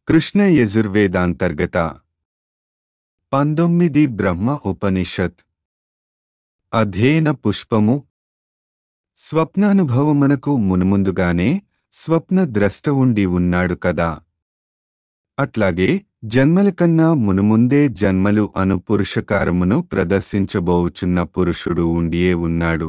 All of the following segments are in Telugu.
కృష్ణ యజుర్వేదాంతర్గత పంతొమ్మిది బ్రహ్మ ఉపనిషత్ అధ్యయన పుష్పము స్వప్నానుభవమునకు మునుముందుగానే స్వప్న ద్రష్ట ఉండి ఉన్నాడు కదా అట్లాగే జన్మల కన్నా మునుముందే జన్మలు అను పురుషకారమును ప్రదర్శించబోవుచున్న పురుషుడు ఉండియే ఉన్నాడు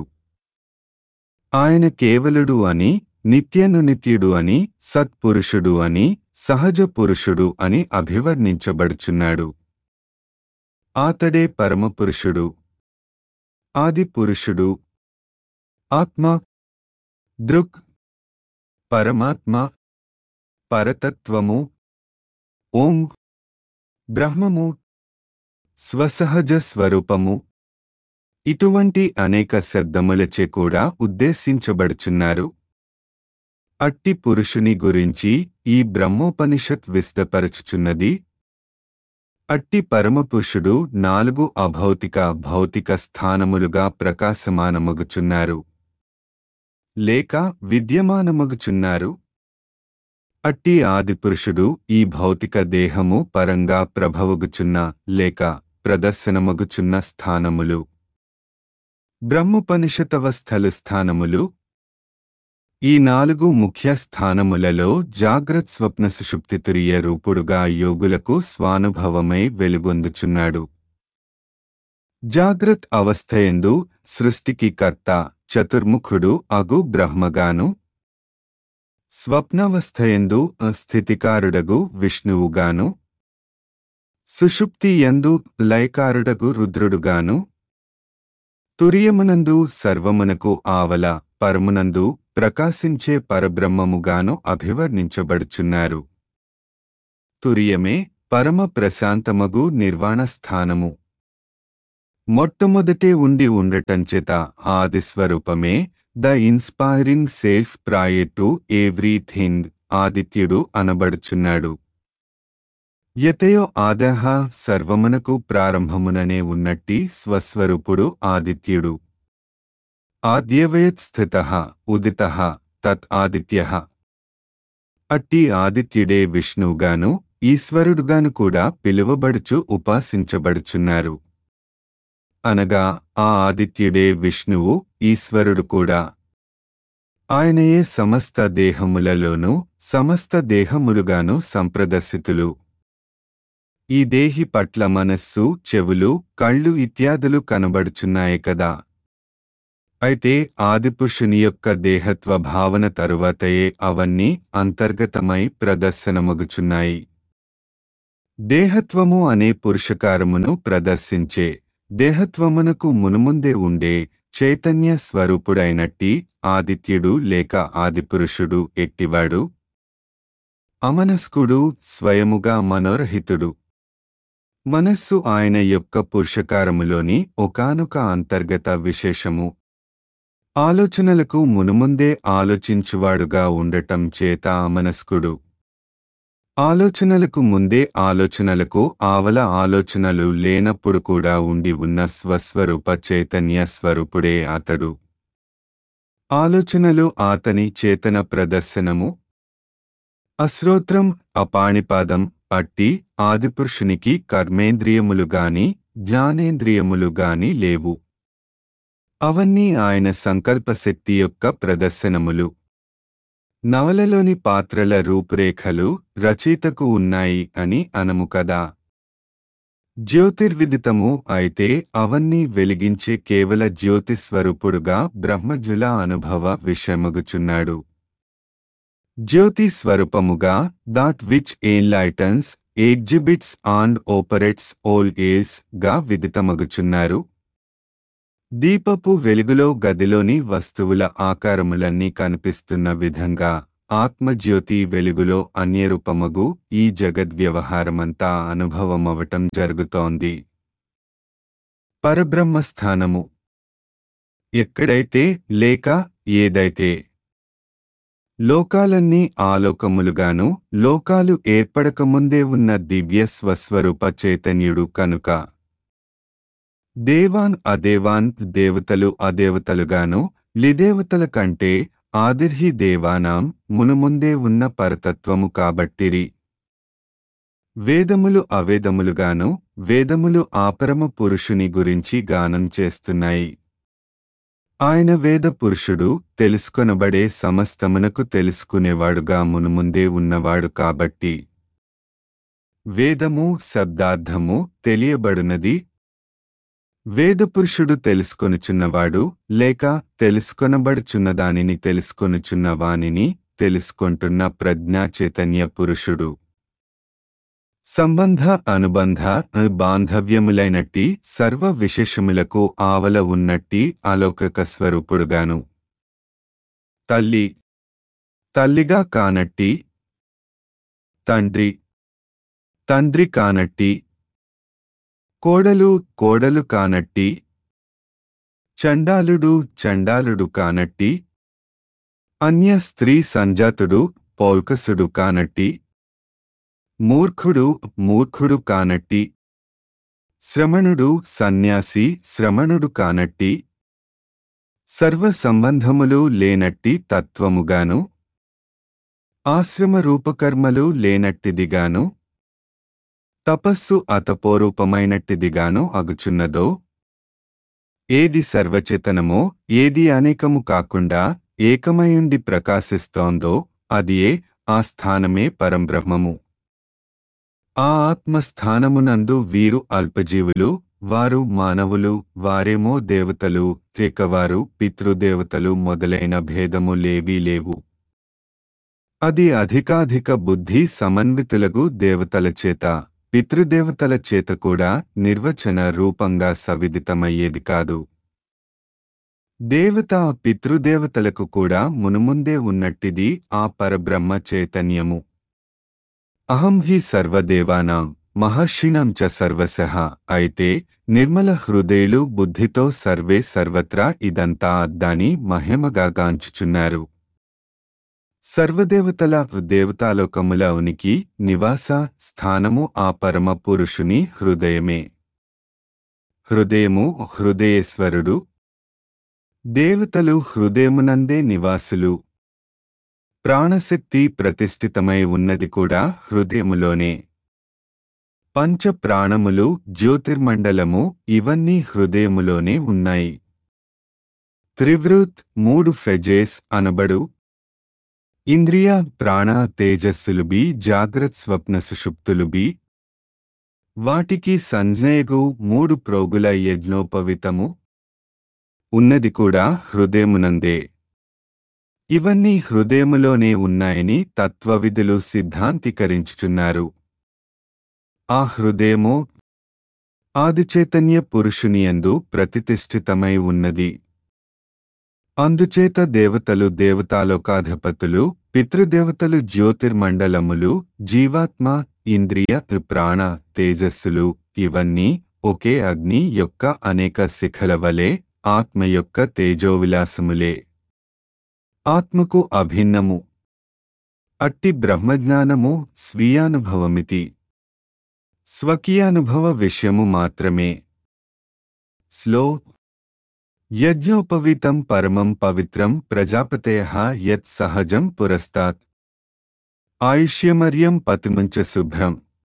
ఆయన కేవలుడు అని నిత్యనునిత్యుడు అని సత్పురుషుడు అని సహజ పురుషుడు అని అభివర్ణించబడుచున్నాడు ఆతడే పరమపురుషుడు ఆది పురుషుడు ఆత్మ దృక్ పరమాత్మ పరతత్వము ఓం బ్రహ్మము స్వసహజ స్వరూపము ఇటువంటి అనేక శబ్దములచే కూడా ఉద్దేశించబడుచున్నారు అట్టి పురుషుని గురించి ఈ బ్రహ్మోపనిషత్ విస్తపరచుచున్నది అట్టి పరమపురుషుడు నాలుగు అభౌతిక భౌతిక స్థానములుగా ప్రకాశమానమగుచున్నారు లేక విద్యమానమగుచున్నారు అట్టి ఆదిపురుషుడు ఈ భౌతిక దేహము పరంగా ప్రభవగుచున్న లేక ప్రదర్శనమగుచున్న స్థానములు బ్రహ్మోపనిషతవస్థలు స్థానములు ఈ నాలుగు ముఖ్య స్థానములలో జాగ్రత్ స్వప్న సుషుప్తితురియ రూపుడుగా యోగులకు స్వానుభవమై వెలుగొందుచున్నాడు జాగ్రత్ అవస్థయందు సృష్టికి కర్త చతుర్ముఖుడు అగు బ్రహ్మగాను స్వప్నావస్థయందు స్థితికారుడగు విష్ణువుగాను సుషుప్తి యందు లయకారుడగు రుద్రుడుగాను తురియమునందు సర్వమునకు ఆవల పరమునందు ప్రకాశించే పరబ్రహ్మముగాను అభివర్ణించబడుచున్నారు తురియమే పరమ ప్రశాంతమగు నిర్వాణ స్థానము మొట్టమొదటే ఉండి ఉండటంచేత ఆదిస్వరూపమే the inspiring self prayer to everything ఆదిత్యుడు అనబడుచున్నాడు యతయో ఆదహ సర్వమునకు ప్రారంభముననే ఉన్నట్టి స్వస్వరూపుడు ఆదిత్యుడు ఆద్యవయత్ స్థిత ఉదిత తత్ ఆదిత్య అట్టి ఆదిత్యుడే విష్ణువుగాను ఈశ్వరుడుగాను కూడా పిలువబడుచు ఉపాసించబడుచున్నారు అనగా ఆ ఆదిత్యుడే విష్ణువు ఈశ్వరుడు కూడా ఆయనయే సమస్త దేహములలోనూ సమస్త దేహములుగాను సంప్రదర్శితులు ఈ దేహి పట్ల మనస్సు చెవులు కళ్ళు ఇత్యాదులు కనబడుచున్నాయి కదా అయితే ఆదిపురుషుని యొక్క దేహత్వ భావన తరువాతయే అవన్నీ అంతర్గతమై ప్రదర్శనమగుచున్నాయి దేహత్వము అనే పురుషకారమును ప్రదర్శించే దేహత్వమునకు మునుముందే ఉండే చైతన్య స్వరూపుడైనట్టి ఆదిత్యుడు లేక ఆదిపురుషుడు ఎట్టివాడు అమనస్కుడు స్వయముగా మనోరహితుడు మనస్సు ఆయన యొక్క పురుషకారములోని ఒకానొక అంతర్గత విశేషము ఆలోచనలకు మునుముందే ఆలోచించువాడుగా ఉండటం చేత అమనస్కుడు ఆలోచనలకు ముందే ఆలోచనలకు ఆవల ఆలోచనలు లేనప్పుడు కూడా ఉండి ఉన్న స్వస్వరూప చైతన్య స్వరూపుడే అతడు ఆలోచనలు ఆతని చేతన ప్రదర్శనము అశ్రోత్రం అపాణిపాదం అట్టి ఆదిపురుషునికి కర్మేంద్రియములు గాని జ్ఞానేంద్రియములు గాని లేవు అవన్నీ ఆయన సంకల్పశక్తి యొక్క ప్రదర్శనములు నవలలోని పాత్రల రూపురేఖలు రచయితకు ఉన్నాయి అని అనము కదా జ్యోతిర్విదితము అయితే అవన్నీ వెలిగించే కేవల జ్యోతిస్వరూపుడుగా బ్రహ్మజుల అనుభవ విషయమగుచున్నాడు జ్యోతి స్వరూపముగా that which enlightens exhibits and operates all as గా విదితమగుచున్నారు దీపపు వెలుగులో గదిలోని వస్తువుల ఆకారములన్నీ కనిపిస్తున్న విధంగా ఆత్మజ్యోతి వెలుగులో అన్యరూపమగు ఈ జగద్వ్యవహారమంతా అనుభవమవటం జరుగుతోంది పరబ్రహ్మస్థానము ఎక్కడైతే లేక ఏదైతే లోకాలన్నీ ఆలోకములుగాను లోకాలు ఏర్పడకముందే ఉన్న దివ్య స్వస్వరూప చైతన్యుడు కనుక దేవాన్ అదేవాన్ దేవతలు అదేవతలుగాను లిదేవతల కంటే ఆదిర్హి దేవానాం మునుముందే ఉన్న పరతత్వము కాబట్టిరి వేదములు అవేదములుగాను వేదములు ఆపరమ పురుషుని గురించి గానం చేస్తున్నాయి ఆయన వేద పురుషుడు తెలుసుకొనబడే సమస్తమునకు తెలుసుకునేవాడుగా మునుముందే ఉన్నవాడు కాబట్టి వేదము శబ్దార్థము తెలియబడునది వేదపురుషుడు తెలుసుకొనుచున్నవాడు లేక తెలుసుకొనబడుచున్న దానిని తెలుసుకొనుచున్న వానిని తెలుసుకొంటున్న ప్రజ్ఞా చైతన్య పురుషుడు సంబంధ అనుబంధ బాంధవ్యములైనట్టి సర్వ విశేషములకు ఆవల ఉన్నట్టి అలౌకిక స్వరూపుడుగాను తల్లి తల్లిగా కానట్టి తండ్రి తండ్రి కానట్టి కోడలు కోడలు కానట్టి చండాలుడు చండాలుడు కానట్టి అన్య స్త్రీ సంజాతుడు పౌల్కసుడు కానట్టి మూర్ఖుడు మూర్ఖుడు కానట్టి శ్రమణుడు సన్యాసి శ్రమణుడు కానట్టి సర్వ సంబంధములు లేనట్టి తత్వముగాను ఆశ్రమ రూపకర్మలు లేనట్టిదిగాను తపస్సు అతపోరూపమైనట్టిదిగాను అగుచున్నదో ఏది సర్వచేతనమో ఏది అనేకము కాకుండా ఏకమయుండి ప్రకాశిస్తోందో అదియే ఆ స్థానమే పరంబ్రహ్మము ఆ ఆత్మస్థానమునందు వీరు అల్పజీవులు వారు మానవులు వారేమో దేవతలు త్రికవారు పితృదేవతలు మొదలైన భేదము లేవీ లేవు అది అధికాధిక బుద్ధి సమన్వితులగు దేవతల చేత పితృదేవతల చేత కూడా నిర్వచన రూపంగా సవిదితమయ్యేది కాదు దేవత పితృదేవతలకు కూడా మునుముందే ఉన్నట్టిది ఆ పరబ్రహ్మ చైతన్యము అహం హి సర్వదేవానాం మహర్షిణం చ సర్వశః అయితే నిర్మల హృదయులు బుద్ధితో సర్వే సర్వత్రా ఇదంతా అద్దాని మహిమగా గాంచుచున్నారు సర్వదేవతల దేవతాలోకముల ఉనికి నివాస స్థానము ఆ పరమ పురుషుని హృదయమే హృదయము హృదయేశ్వరుడు దేవతలు హృదయమునందే నివాసులు ప్రాణశక్తి ప్రతిష్ఠితమై ఉన్నది కూడా హృదయములోనే పంచ ప్రాణములు జ్యోతిర్మండలము ఇవన్నీ హృదయములోనే ఉన్నాయి త్రివృత్ మూడు ఫెజేస్ అనబడు ఇంద్రియ ప్రాణ తేజస్సులుబి జాగ్రత్ స్వప్న సుషుప్తులుబి వాటికి సంజ్ఞయగు మూడు ప్రోగుల యజ్ఞోపవితము ఉన్నది కూడా హృదయమునందే ఇవన్నీ హృదయములోనే ఉన్నాయని తత్వవిధులు సిద్ధాంతీకరించుచున్నారు ఆ హృదయము ఆదిచైతన్య పురుషునియందు ప్రతిష్ఠితమై ఉన్నది అందుచేత దేవతలు దేవతాలోకాధిపతులు పితృదేవతలు జ్యోతిర్మండలములు జీవాత్మ ఇంద్రియ ప్రాణ తేజస్సులు ఇవన్నీ ఒకే అగ్ని యొక్క అనేక శిఖల వలె ఆత్మ యొక్క తేజోవిలాసములే ఆత్మకు అభిన్నము అట్టి బ్రహ్మజ్ఞానము స్వీయానుభవమితి స్వకీయానుభవ విషయము మాత్రమే స్లో యజ్ఞోపవీతం పరమం పవిత్రం ప్రజాపతయ యత్ సహజం పురస్తాత్ ఆయుష్యమర్యం పతిమంచ శుభ్రం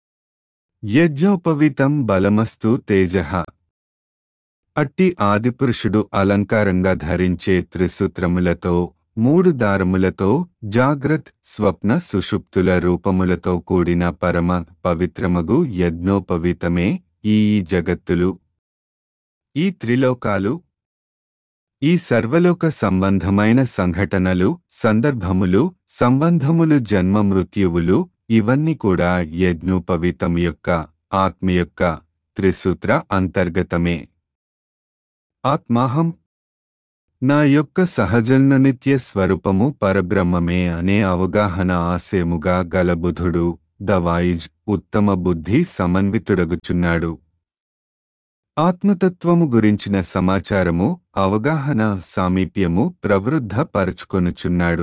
యజ్ఞోపవీతం బలమస్తు తేజ అట్టి ఆదిపురుషుడు అలంకారంగా ధరించే త్రిసూత్రములతో మూడు దారములతో జాగ్రత్ స్వప్న సుషుప్తుల రూపములతో కూడిన పరమ పవిత్రమగు యజ్ఞోపవీతమే ఈ జగత్తులు ఈ త్రిలోకాలు ఈ సర్వలోక సంబంధమైన సంఘటనలు సందర్భములు సంబంధములు జన్మ మృత్యువులు ఇవన్నీ కూడా యజ్ఞోపవీతం యొక్క ఆత్మ యొక్క త్రిసూత్ర అంతర్గతమే ఆత్మాహం నా యొక్క సహజన్మ నిత్య స్వరూపము పరబ్రహ్మమే అనే అవగాహన ఆశయముగా గల బుధుడు దవాయిజ్ ఉత్తమ బుద్ధి సమన్వితుడగుచున్నాడు ఆత్మతత్వము గురించిన సమాచారము అవగాహన సామీప్యము ప్రవృద్ధపరచుకొనుచున్నాడు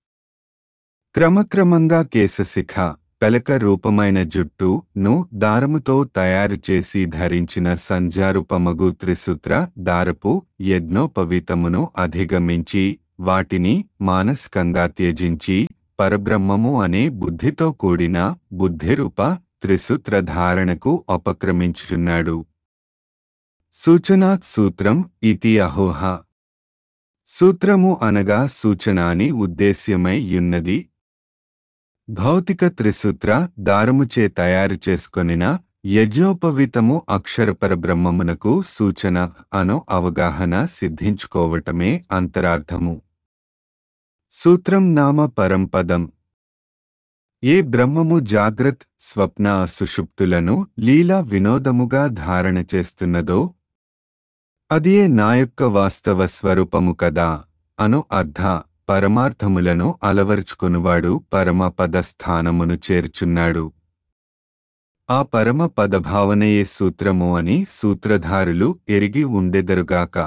క్రమక్రమంగా కేశశిఖ పెలక రూపమైన జుట్టు ను దారముతో తయారు చేసి ధరించిన సంజారూపమగు త్రిసూత్ర దారపు యజ్ఞోపవీతమును అధిగమించి వాటిని మానసికంగా త్యజించి పరబ్రహ్మము అనే బుద్ధితో కూడిన బుద్ధిరూప త్రిసూత్రధారణకు ఉపక్రమించుచున్నాడు సూచనాత్ సూత్రం ఇతి అహోహ సూత్రము అనగా సూచన అని ఉద్దేశ్యమై యున్నది భౌతిక త్రిసూత్ర దారముచే తయారు చేసుకొనిన యజ్ఞోపవితము అక్షరపరబ్రహ్మమునకు సూచన అను అవగాహన సిద్ధించుకోవటమే అంతరార్థము సూత్రం నామ పరంపదం ఏ బ్రహ్మము జాగ్రత్ స్వప్న సుషుప్తులను లీలా వినోదముగా ధారణ చేస్తున్నదో అదియే నా యొక్క వాస్తవ స్వరూపము కదా అను అర్థ పరమార్థములను అలవరుచుకునివాడు పరమ పదస్థానమును చేర్చున్నాడు ఆ పరమ పదభావనయే సూత్రము అని సూత్రధారులు ఎరిగి ఉండెదరుగాక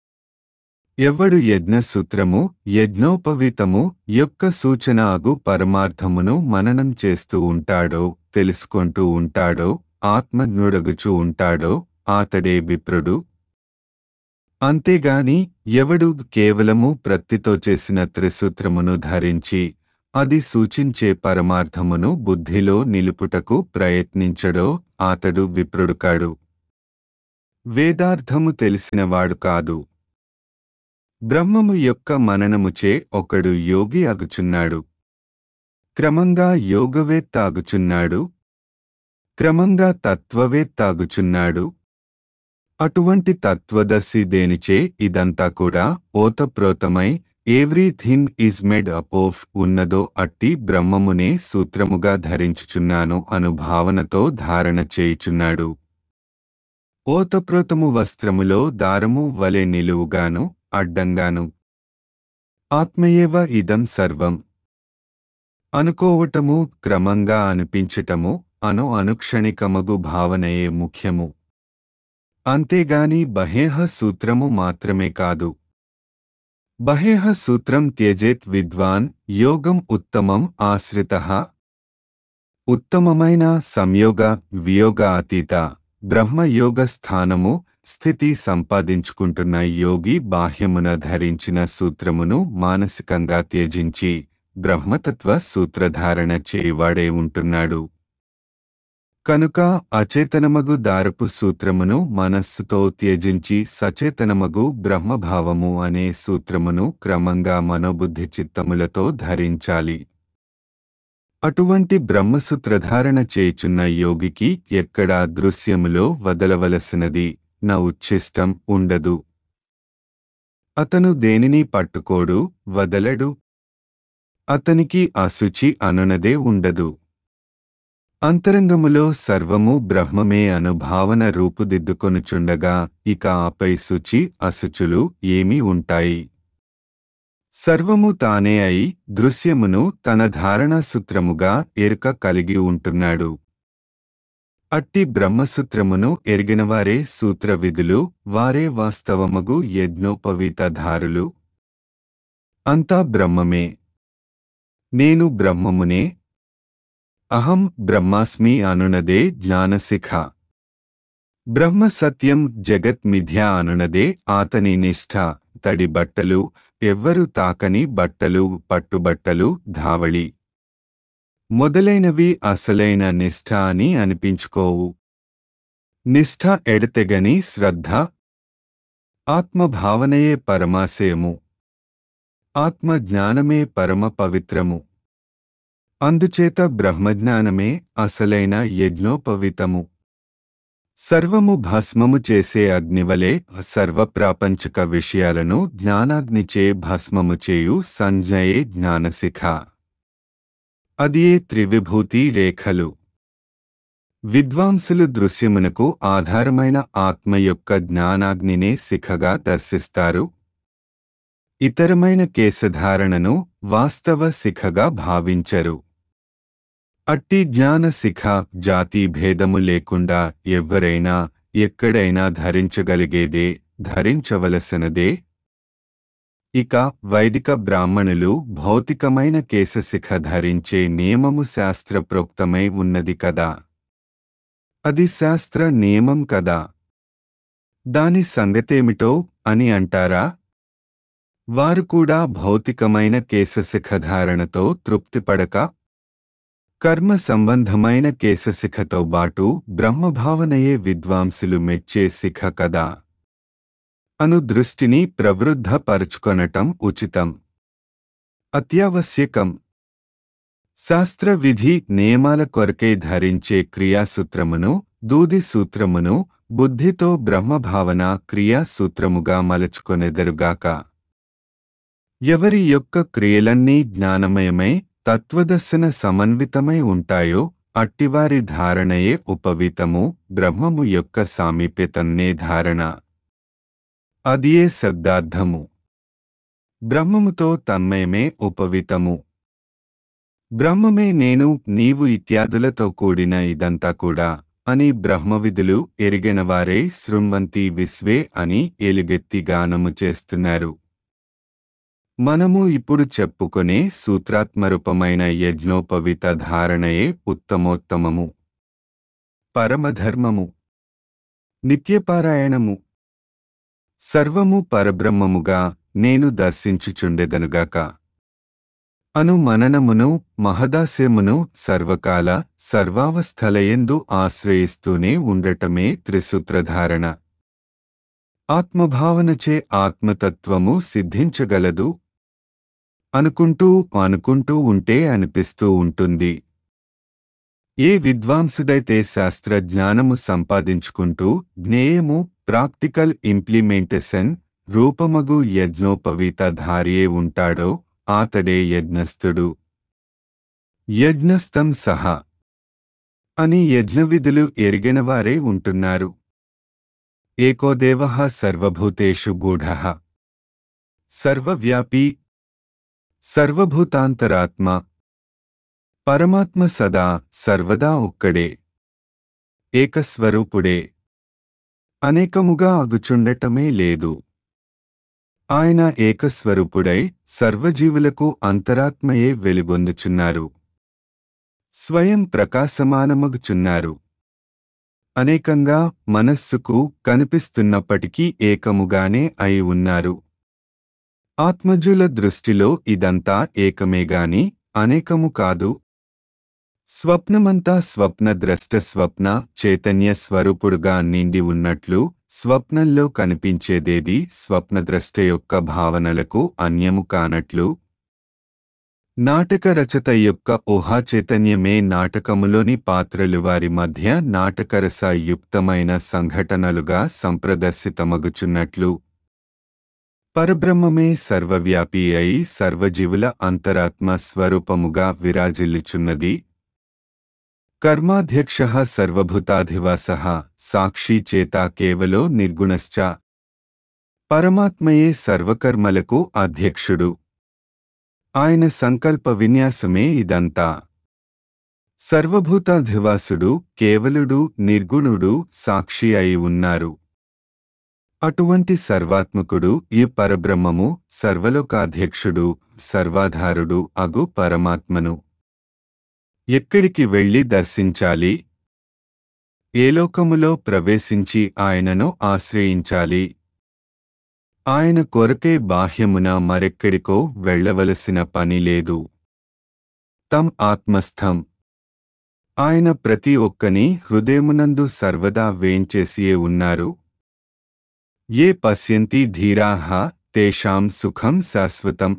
ఎవ్వడు యజ్ఞసూత్రము యజ్ఞోపవీతము యొక్క సూచన అగు పరమార్థమును మననం చేస్తూ ఉంటాడో తెలుసుకుంటూ ఉంటాడో ఆత్మజ్ఞుడగుచూ ఉంటాడో ఆతడే విప్రుడు అంతేగాని ఎవడు కేవలము ప్రత్తితో చేసిన త్రిసూత్రమును ధరించి అది సూచించే పరమార్థమును బుద్ధిలో నిలుపుటకు ప్రయత్నించడో ఆతడు విప్రుడుకాడు వేదార్థము తెలిసినవాడు కాదు బ్రహ్మము యొక్క మననముచే ఒకడు యోగి అగుచున్నాడు క్రమంగా యోగవేత్తాగుచున్నాడు క్రమంగా తత్వవేత్తాగుచున్నాడు అటువంటి తత్వదర్శి దేనిచే ఇదంతా కూడా ఓతప్రోతమై everything is made up of ఉన్నదో అట్టి బ్రహ్మమునే సూత్రముగా ధరించుచున్నాను అను భావనతో ధారణ చేయుచున్నాడు ఓతప్రోతము వస్త్రములో దారము వలె నిలువుగాను అడ్డంగాను ఆత్మయేవ ఇదం సర్వం అనుకోవటము క్రమంగా అనిపించటము అను అనుక్షణికమగు భావనయే ముఖ్యము అంతేగాని బహేహ సూత్రము మాత్రమే కాదు బహేహ సూత్రం త్యజేత్ విద్వాన్ యోగం ఉత్తమం ఆశ్రిత ఉత్తమమైన సంయోగ వియోగ అతీత బ్రహ్మయోగ స్థానము స్థితి సంపాదించుకుంటున్న యోగి బాహ్యమున ధరించిన సూత్రమును మానసికంగా త్యజించి బ్రహ్మతత్వ సూత్రధారణ చేయువాడే ఉంటున్నాడు కనుక అచేతనమగు దారపు సూత్రమును మనస్సుతో త్యజించి సచేతనమగు బ్రహ్మభావము అనే సూత్రమును క్రమంగా మనోబుద్ధి చిత్తములతో ధరించాలి అటువంటి బ్రహ్మసూత్రధారణ చేయుచున్న యోగికి ఎక్కడా దృశ్యములో వదలవలసినది నా ఉచ్ఛిష్టం ఉండదు అతను దేనిని పట్టుకోడు వదలడు అతనికి అశుచి అనునదే ఉండదు అంతరంగములో సర్వము బ్రహ్మమే అను భావన రూపుదిద్దుకొనుచుండగా ఇక ఆపై శుచి అశుచులు ఏమీ ఉంటాయి సర్వము తానే అయి దృశ్యమును తన ధారణాసూత్రముగా ఎరుక కలిగి ఉంటున్నాడు అట్టి బ్రహ్మసూత్రమును ఎరిగినవారే సూత్రవిధులు వారే వాస్తవమగు యజ్ఞోపవీతధారులు అంతా బ్రహ్మమే నేను బ్రహ్మమునే అహం బ్రహ్మాస్మి అనునదే జ్ఞానశిఖ బ్రహ్మ సత్యం జగత్ మిథ్య అనునదే ఆతని నిష్ఠ తడి బట్టలు ఎవ్వరు తాకని బట్టలు పట్టుబట్టలు ధావళి మొదలైనవి అసలైన నిష్ఠ అని అనిపించుకోవు నిష్ఠ ఎడతెగని శ్రద్ధ ఆత్మభావనయే పరమాశయము ఆత్మజ్ఞానమే పరమ పవిత్రము అందుచేత బ్రహ్మజ్ఞానమే అసలైన యజ్ఞోపవితము సర్వము భస్మము చేసే అగ్నివలే సర్వప్రాపంచక విషయాలను జ్ఞానాగ్నిచే భస్మము చేయు సంజయే జ్ఞానశిఖ అదియే త్రివిభూతి రేఖలు విద్వాంసులు దృశ్యమునకు ఆధారమైన ఆత్మ యొక్క జ్ఞానాగ్నినే శిఖగా దర్శిస్తారు ఇతరమైన కేశధారణను వాస్తవ శిఖగా భావించరు అట్టి జ్ఞాన శిఖ జాతి భేదము లేకుండా ఎవ్వరైనా ఎక్కడైనా ధరించగలిగేదే ధరించవలసినదే ఇక వైదిక బ్రాహ్మణులు భౌతికమైన కేశశిఖ ధరించే నియమము శాస్త్రప్రోక్తమై ఉన్నది కదా అది శాస్త్ర నియమం కదా దాని సంగతేమిటో అని అంటారా వారు కూడా భౌతికమైన కేశశిఖ ధారణతో తృప్తిపడక కర్మ సంబంధమైన కేశశిఖతో బాటు బ్రహ్మభావనయే విద్వాంసులు మెచ్చే శిఖ కదా అను దృష్టిని ప్రవృద్ధపరుచుకొనటం ఉచితం అత్యావశ్యకం శాస్త్ర విధి నియమాల కొరకే ధరించే క్రియాసూత్రమును దూది సూత్రమును బుద్ధితో బ్రహ్మభావన క్రియాసూత్రముగా మలచుకొనెదరుగాక ఎవరి యొక్క క్రియలన్నీ జ్ఞానమయమై తత్వదర్శన సమన్వితమై ఉంటాయో అట్టివారి ధారణయే ఉపవితము బ్రహ్మము యొక్క సామీప్యతన్నే ధారణ అదియే శబ్దార్థము బ్రహ్మముతో తన్మయమే ఉపవితము బ్రహ్మమే నేను నీవు ఇత్యాదులతో కూడిన ఇదంతా కూడా అని బ్రహ్మవిధులు ఎరిగినవారే శృణ్వంతి విశ్వే అని ఎలుగెత్తి గానము చేస్తున్నారు మనము ఇప్పుడు చెప్పుకొనే సూత్రాత్మరూపమైన యజ్ఞోపవిత ధారణయే ఉత్తమోత్తమము పరమధర్మము నిత్యపారాయణము సర్వము పరబ్రహ్మముగా నేను దర్శించుచుండెదనుగాక అను మననమును మహదాస్యమును సర్వకాల సర్వావస్థలయందు ఆశ్రయిస్తూనే ఉండటమే త్రిసూత్రధారణ ఆత్మభావనచే ఆత్మతత్వము సిద్ధించగలదు అనుకుంటూ అనుకుంటూ ఉంటే అనిపిస్తూ ఉంటుంది ఏ విద్వాంసుడైతే శాస్త్రజ్ఞానము సంపాదించుకుంటూ జ్ఞేయము ప్రాక్టికల్ ఇంప్లిమెంటేషన్ రూపమగు యజ్ఞోపవీత ధారియే ఉంటాడో ఆతడే యజ్ఞస్థుడు యజ్ఞస్థం సహా అని యజ్ఞవిధులు ఎరిగినవారే ఉంటున్నారు ఏకో దేవ సర్వభూతేషు గూఢ సర్వవ్యాపీ సర్వభూతాంతరాత్మ పరమాత్మ సదా సర్వదా ఒక్కడే ఏకస్వరూపుడే అనేకముగా అగుచుండటమే లేదు ఆయన ఏకస్వరూపుడై సర్వజీవులకు అంతరాత్మయే వెలుగొందుచున్నారు స్వయం ప్రకాశమానమగుచున్నారు అనేకంగా మనస్సుకు కనిపిస్తున్నప్పటికీ ఏకముగానే అయి ఉన్నారు ఆత్మజుల దృష్టిలో ఇదంతా ఏకమేగాని అనేకము కాదు స్వప్నమంతా స్వప్నద్రష్ట స్వప్న చైతన్య స్వరూపుడుగా నిండి ఉన్నట్లు స్వప్నంలో కనిపించేదేది స్వప్నద్రష్ట యొక్క భావనలకు అన్యము కానట్లు నాటక రచత యొక్క ఊహా చైతన్యమే నాటకములోని పాత్రలు వారి మధ్య నాటకరస యుక్తమైన సంఘటనలుగా సంప్రదర్శితమగుచున్నట్లు పరబ్రహ్మమే సర్వవ్యాపి అయి సర్వజీవుల అంతరాత్మ స్వరూపముగా విరాజిల్లుచున్నది కర్మాధ్యక్ష సర్వభూతాధివాస సాక్షి చేత కేవలో నిర్గుణశ్చ పరమాత్మయే సర్వకర్మలకు అధ్యక్షుడు ఆయన సంకల్ప విన్యాసమే ఇదంతా సర్వభూతాధివాసుడు కేవలుడు నిర్గుణుడు సాక్షి అయి ఉన్నారు అటువంటి సర్వాత్మకుడు ఈ పరబ్రహ్మము సర్వలోకాధ్యక్షుడు సర్వాధారుడు అగు పరమాత్మను ఎక్కడికి వెళ్ళి దర్శించాలి ఏ లోకములో ప్రవేశించి ఆయనను ఆశ్రయించాలి ఆయన కొరకే బాహ్యమున మరెక్కడికో వెళ్ళవలసిన పని లేదు తం ఆత్మస్థం ఆయన ప్రతి ఒక్కని హృదయమునందు సర్వదా వేంచేసియే ఉన్నారు ఏ పశ్యంతి ధీరాహ తేషాం సుఖం శాశ్వతం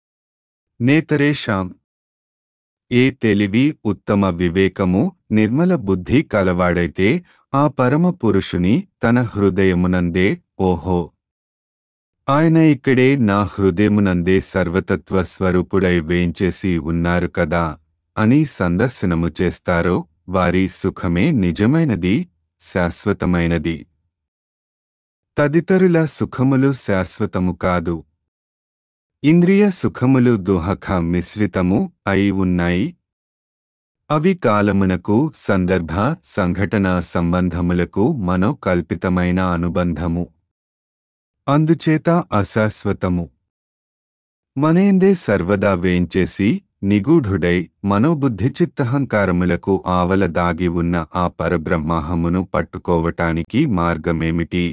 నేతరేషాం ఏ తెలివి ఉత్తమ వివేకము నిర్మల బుద్ధి కలవాడైతే ఆ పరమ పురుషుని తన హృదయమునందే ఓహో ఆయన ఇక్కడే నా హృదయమునందే సర్వతత్వ స్వరూపుడై వేంచేసి ఉన్నారు కదా అని సందర్శనము చేస్తారో వారి సుఖమే నిజమైనది శాశ్వతమైనది తదితరుల సుఖములు శాశ్వతము కాదు ఇంద్రియ సుఖములు దుహక మిశ్రితము అయి ఉన్నాయి అవి కాలమునకు సందర్భ సంఘటన సంబంధములకు మనోకల్పితమైన అనుబంధము అందుచేత అశాశ్వతము మనేందే సర్వదా వేంచేసి నిగూఢుడై మనోబుద్ధి చిత్తహంకారములకు ఆవల దాగి ఉన్న ఆ పరబ్రహ్మాహమును పట్టుకోవటానికి మార్గమేమిటి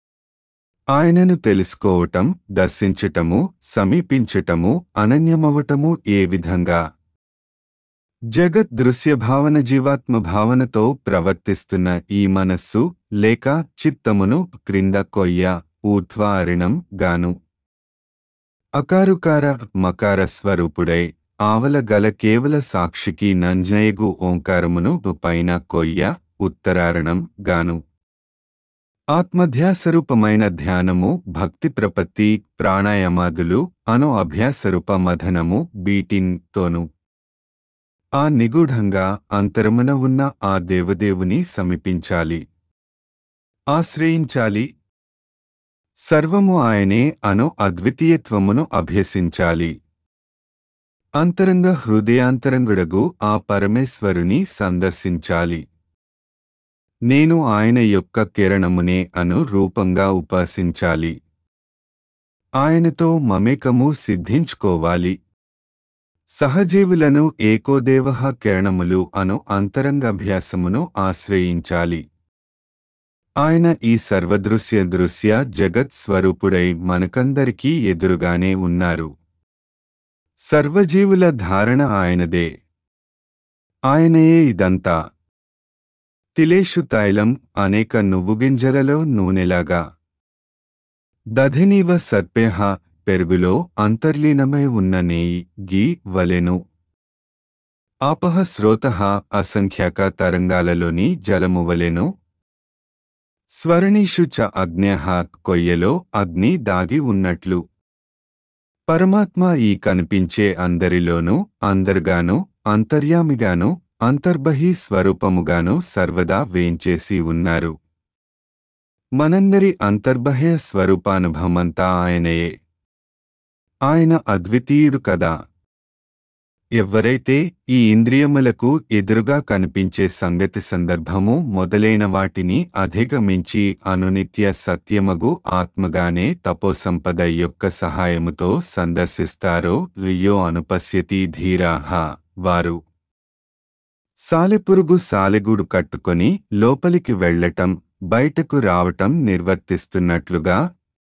ఆయనను తెలుసుకోవటం దర్శించటము సమీపించటము అనన్యమవటము ఏ విధంగా జగత్ దృశ్య భావన జీవాత్మ భావనతో ప్రవర్తిస్తున్న ఈ మనస్సు లేక చిత్తమును క్రింద కొయ్య ఊర్ధ్వారిణం గాను అకారుకార మకార స్వరూపుడై ఆవల గల కేవల సాక్షికి నంజనయగు ఓంకారమును పైన కొయ్య ఉత్తరారణం గాను ఆత్మధ్యాసరూపమైన ధ్యానము భక్తి ప్రపత్తి ప్రాణాయామాదులు అను అభ్యాసరూప మధనము బీటింగ్ తోను ఆ నిగూఢంగా అంతరమున ఉన్న ఆ దేవదేవుని సమీపించాలి ఆశ్రయించాలి సర్వము ఆయనే అను అద్వితీయత్వమును అభ్యసించాలి అంతరంగ హృదయాంతరంగుడగు ఆ పరమేశ్వరుని సందర్శించాలి నేను ఆయన యొక్క కిరణమునే అను రూపంగా ఉపాసించాలి ఆయనతో మమేకము సిద్ధించుకోవాలి సహజీవులను ఏకోదేవ కిరణములు అను అంతరంగాభ్యాసమును ఆశ్రయించాలి ఆయన ఈ సర్వదృశ్య దృశ్య జగత్ స్వరూపుడై మనకందరికీ ఎదురుగానే ఉన్నారు సర్వజీవుల ధారణ ఆయనదే ఆయనయే ఇదంతా తిలేషు తైలం అనేక నువ్వుగింజలలో నూనెలాగా దధినీవ సర్పేహ పెరుగులో అంతర్లీనమై ఉన్న నెయ్యి గీ వలెను ఆపహ స్రోత అసంఖ్యాక తరంగాలలోని జలము వలెను స్వరణీషు చ అగ్నేహ కొయ్యలో అగ్ని దాగి ఉన్నట్లు పరమాత్మ ఈ కనిపించే అందరిలోనూ అందరుగాను అంతర్యామిగాను అంతర్బహి స్వరూపముగాను సర్వదా వేంచేసి ఉన్నారు మనందరి అంతర్బహ్య స్వరూపానుభవమంతా ఆయనయే ఆయన అద్వితీయుడు కదా ఎవ్వరైతే ఈ ఇంద్రియములకు ఎదురుగా కనిపించే సంగతి సందర్భము మొదలైన వాటిని అధిగమించి అనునిత్య సత్యమగు ఆత్మగానే తపోసంపద యొక్క సహాయముతో సందర్శిస్తారో వియో అనుపశ్యతి ధీరాహ వారు సాలెపురుగు సాలెగూడు కట్టుకొని లోపలికి వెళ్ళటం బయటకు రావటం నిర్వర్తిస్తున్నట్లుగా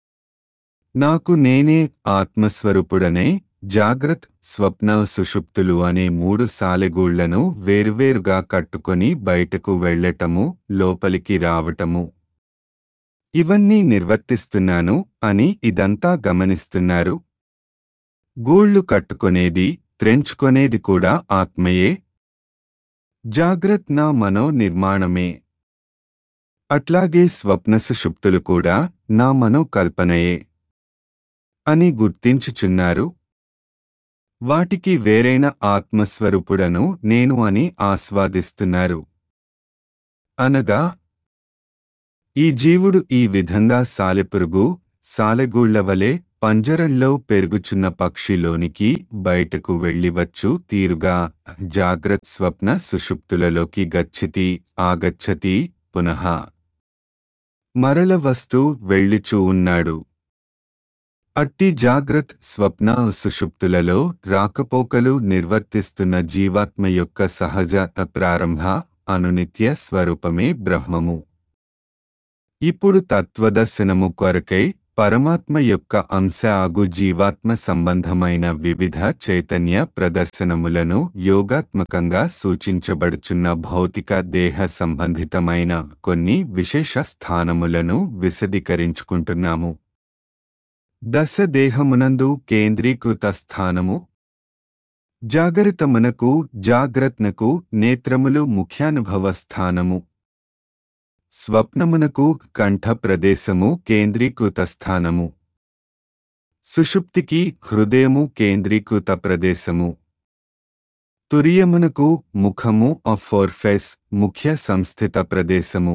నాకు నేనే ఆత్మస్వరూపుడనే జాగ్రత్ స్వప్న సుషుప్తులు అనే మూడు సాలెగూళ్లను వేరువేరుగా కట్టుకొని బయటకు వెళ్ళటము లోపలికి రావటము ఇవన్నీ నిర్వర్తిస్తున్నాను అని ఇదంతా గమనిస్తున్నారు గూళ్ళు కట్టుకొనేది త్రెంచుకొనేది కూడా ఆత్మయే జాగ్రత్ నా మనో నిర్మాణమే అట్లాగే స్వప్న సుషుప్తులు కూడా నా మనో కల్పనయే అని గుర్తించుచున్నారు వాటికి వేరైన ఆత్మస్వరూపుడను నేను అని ఆస్వాదిస్తున్నారు అనగా ఈ జీవుడు ఈ విధంగా సాలెపురుగు సాలెగూళ్లవలే పంజరంలో పెరుగుచున్న పక్షిలోనికి బయటకు వెళ్ళివచ్చు తీరుగా జాగ్రత్ స్వప్న సుషుప్తులలోకి గచ్చతి ఆగచ్చతి పునః మరల వస్తూ వెళ్ళిచూ ఉన్నాడు అట్టి జాగ్రత్ స్వప్న సుషుప్తులలో రాకపోకలు నిర్వర్తిస్తున్న జీవాత్మ యొక్క సహజ ప్రారంభ అనునిత్య స్వరూపమే బ్రహ్మము ఇప్పుడు తత్వదర్శనము కొరకై పరమాత్మ యొక్క అంశ ఆగు జీవాత్మ సంబంధమైన వివిధ చైతన్య ప్రదర్శనములను యోగాత్మకంగా సూచించబడుచున్న భౌతిక దేహ సంబంధితమైన కొన్ని విశేష స్థానములను విశదీకరించుకుంటున్నాము దశ దేహమునందు కేంద్రీకృత స్థానము జాగరితమునకు జాగ్రత్నకు నేత్రములు ముఖ్యానుభవ స్థానము స్వప్నమునకు కంఠ ప్రదేశము కేంద్రీకృత స్థానము సుషుప్తికి హృదయము కేంద్రీకృత ప్రదేశము తురియమునకు ముఖము ఫోర్ఫెస్ ముఖ్య సంస్థిత ప్రదేశము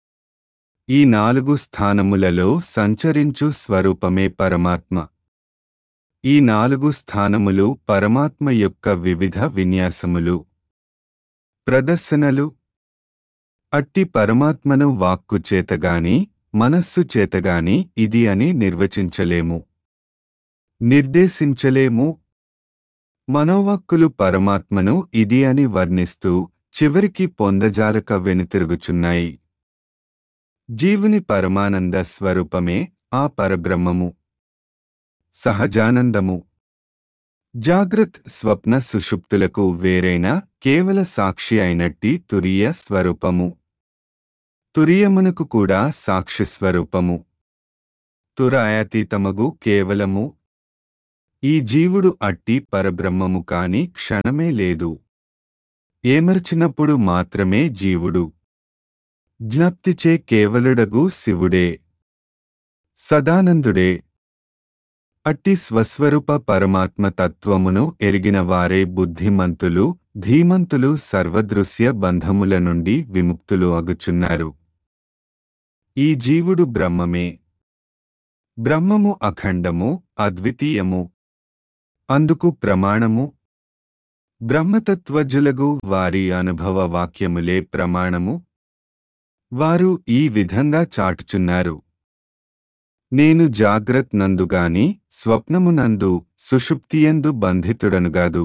ఈ నాలుగు స్థానములలో సంచరించు స్వరూపమే పరమాత్మ ఈ నాలుగు స్థానములు పరమాత్మ యొక్క వివిధ విన్యాసములు ప్రదర్శనలు అట్టి పరమాత్మను వాక్కు చేతగాని మనస్సు చేతగాని ఇది అని నిర్వచించలేము నిర్దేశించలేము మనోవాక్కులు పరమాత్మను ఇది అని వర్ణిస్తూ చివరికి పొందజారక వెనుతిరుగుచున్నాయి జీవుని పరమానంద స్వరూపమే ఆ పరబ్రహ్మము సహజానందము జాగ్రత్ స్వప్న సుషుప్తులకు వేరైన కేవల సాక్షి అయినట్టి తురియ స్వరూపము తురియమునకు కూడా సాక్షి స్వరూపము తురాయతీతమగు కేవలము ఈ జీవుడు అట్టి పరబ్రహ్మము కాని క్షణమే లేదు ఏమర్చినప్పుడు మాత్రమే జీవుడు జ్ఞప్తిచే కేవలుడగు శివుడే సదానందుడే అట్టి స్వస్వరూప పరమాత్మ తత్వమును ఎరిగిన వారే బుద్ధిమంతులు ధీమంతులు సర్వదృశ్య బంధముల నుండి విముక్తులు అగుచున్నారు ఈ జీవుడు బ్రహ్మమే బ్రహ్మము అఖండము అద్వితీయము అందుకు ప్రమాణము బ్రహ్మతత్వజులగు వారి అనుభవ వాక్యములే ప్రమాణము వారు ఈ విధంగా చాటుచున్నారు నేను జాగ్రత్ నందుగాని స్వప్నమునందు సుషుప్తియందు బంధితుడనుగాదు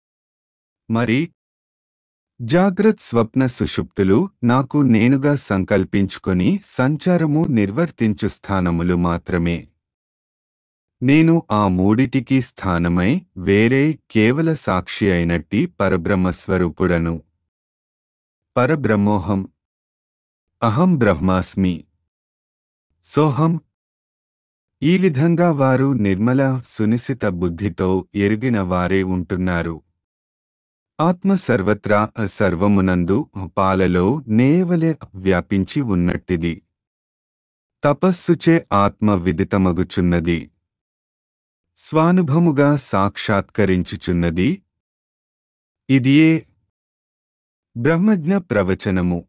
మరి జాగ్రత్ స్వప్న సుషుప్తులు నాకు నేనుగా సంకల్పించుకొని సంచారము నిర్వర్తించు స్థానములు మాత్రమే నేను ఆ మూడిటికి స్థానమై వేరే కేవల సాక్షి అయినట్టి పరబ్రహ్మస్వరూపుడను పరబ్రహ్మోహం అహం బ్రహ్మాస్మి సోహం ఈ విధంగా వారు నిర్మల సునిశిత బుద్ధితో ఎరిగిన వారే ఉంటున్నారు ఆత్మ సర్వత్రా సర్వమునందు పాలలో నేవలే వ్యాపించి ఉన్నట్టిది తపస్సుచే ఆత్మ విదితమగుచున్నది స్వానుభముగా సాక్షాత్కరించుచున్నది ఇదియే బ్రహ్మజ్ఞ ప్రవచనము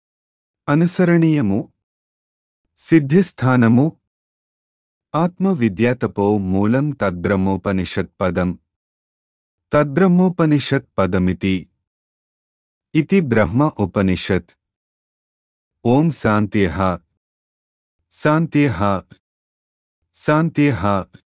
అనుసరణీయము సిద్ధిస్థానము ఆత్మవిద్యాతపో మూలం తద్బ్రహ్మోపనిషత్ పదం తద్బ్రహ్మోపనిషత్ పదమితి ఇతి బ్రహ్మ ఉపనిషత్ ఓం శాంత్యః శాంత్యః శాంత్యః